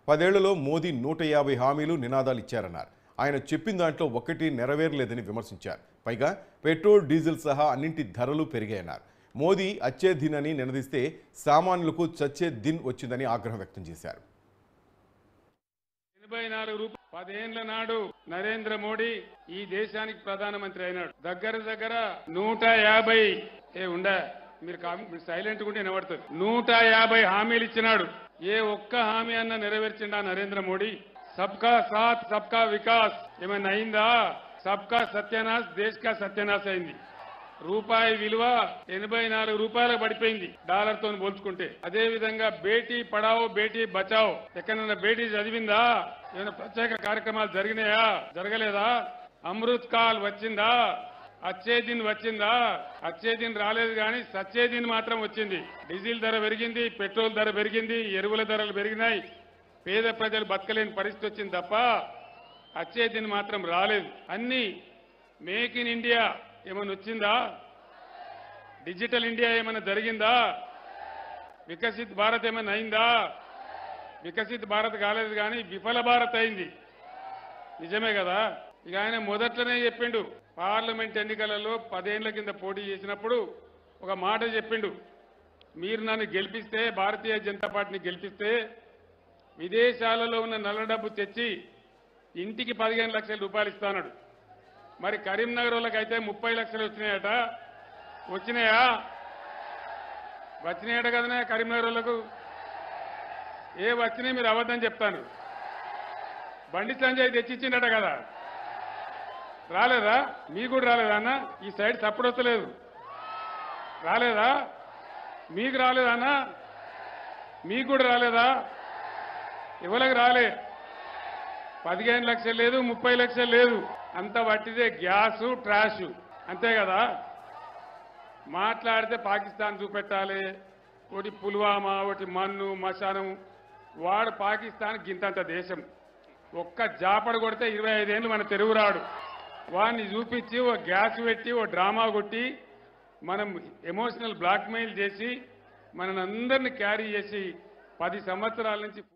పదేళ్లలో మోదీ నూట యాభై హామీలు నినాదాలు ఇచ్చారన్నారు ఆయన చెప్పిన దాంట్లో ఒక్కటి నెరవేరలేదని విమర్శించారు పైగా పెట్రోల్ డీజిల్ సహా అన్నింటి ధరలు పెరిగాయన్నారు మోదీ అచ్చే దిన్ అని నినదిస్తే సామాన్యులకు చచ్చే దిన్ వచ్చిందని ఆగ్రహం వ్యక్తం చేశారు ఎనభై నాలుగు రూపాయలు పదేండ్ల నాడు నరేంద్ర మోడీ ఈ దేశానికి ప్రధానమంత్రి అయినాడు దగ్గర దగ్గర నూట యాభై ఏ ఉండ మీరు కామ్- మీరు సైలెంట్ ఉంటే వినబడుతుంది నూట యాభై హామీలు ఇచ్చినాడు ఏ ఒక్క హామీ అన్న నెరవేర్చిండా నరేంద్ర మోడీ సబ్కా సాత్ సబ్కా వికాస్ ఏమైనా అయిందా సబ్కా సత్యనాశ్ దేశ్ కా సత్యనాశ్ అయింది రూపాయి విలువ ఎనభై నాలుగు రూపాయలకు పడిపోయింది డాలర్ తో పోల్చుకుంటే అదే విధంగా బేటీ పడావో బేటీ బచావో ఎక్కడైనా బేటీ చదివిందా ఏమైనా ప్రత్యేక కార్యక్రమాలు జరిగినాయా జరగలేదా అమృత్ కాల్ వచ్చిందా అచ్చే దిన్ వచ్చిందా అచ్చే దిన్ రాలేదు కానీ సచ్చే దిన్ మాత్రం వచ్చింది డీజిల్ ధర పెరిగింది పెట్రోల్ ధర పెరిగింది ఎరువుల ధరలు పెరిగినాయి పేద ప్రజలు బతకలేని పరిస్థితి వచ్చింది తప్ప అచ్చే దిన్ మాత్రం రాలేదు అన్ని మేక్ ఇన్ ఇండియా ఏమైనా వచ్చిందా డిజిటల్ ఇండియా ఏమైనా జరిగిందా వికసిత్ భారత్ ఏమైనా అయిందా వికసిత్ భారత్ కాలేదు కానీ విఫల భారత్ అయింది నిజమే కదా ఇక ఆయన మొదట్లోనే చెప్పిండు పార్లమెంట్ ఎన్నికలలో పదేళ్ల కింద పోటీ చేసినప్పుడు ఒక మాట చెప్పిండు మీరు నన్ను గెలిపిస్తే భారతీయ జనతా పార్టీని గెలిపిస్తే విదేశాలలో ఉన్న నల్ల డబ్బు తెచ్చి ఇంటికి పదిహేను లక్షల రూపాయలు ఇస్తానడు మరి కరీంనగర్ వాళ్ళకి అయితే ముప్పై లక్షలు వచ్చినాయట వచ్చినాయా వచ్చినాయట కదనే కరీంనగర్ వాళ్ళకు ఏ వచ్చినాయి మీరు అబద్ధం చెప్తాను బండి సంజయ్ తెచ్చిచ్చిండట కదా రాలేదా మీకు కూడా రాలేదా అన్న ఈ సైడ్ సప్పుడు వస్తలేదు రాలేదా మీకు రాలేదా అన్న మీకు కూడా రాలేదా ఎవరికి రాలే పదిహేను లక్షలు లేదు ముప్పై లక్షలు లేదు అంత వట్టిదే గ్యాసు ట్రాష్ అంతే కదా మాట్లాడితే పాకిస్తాన్ చూపెట్టాలి ఒకటి పుల్వామా ఒకటి మన్ను మశానం వాడు పాకిస్తాన్ గింతంత దేశం ఒక్క జాపడ కొడితే ఇరవై ఐదేళ్ళు మన తెలుగు రాడు వాడిని చూపించి ఓ గ్యాస్ పెట్టి ఓ డ్రామా కొట్టి మనం ఎమోషనల్ బ్లాక్మెయిల్ చేసి మనని అందరిని క్యారీ చేసి పది సంవత్సరాల నుంచి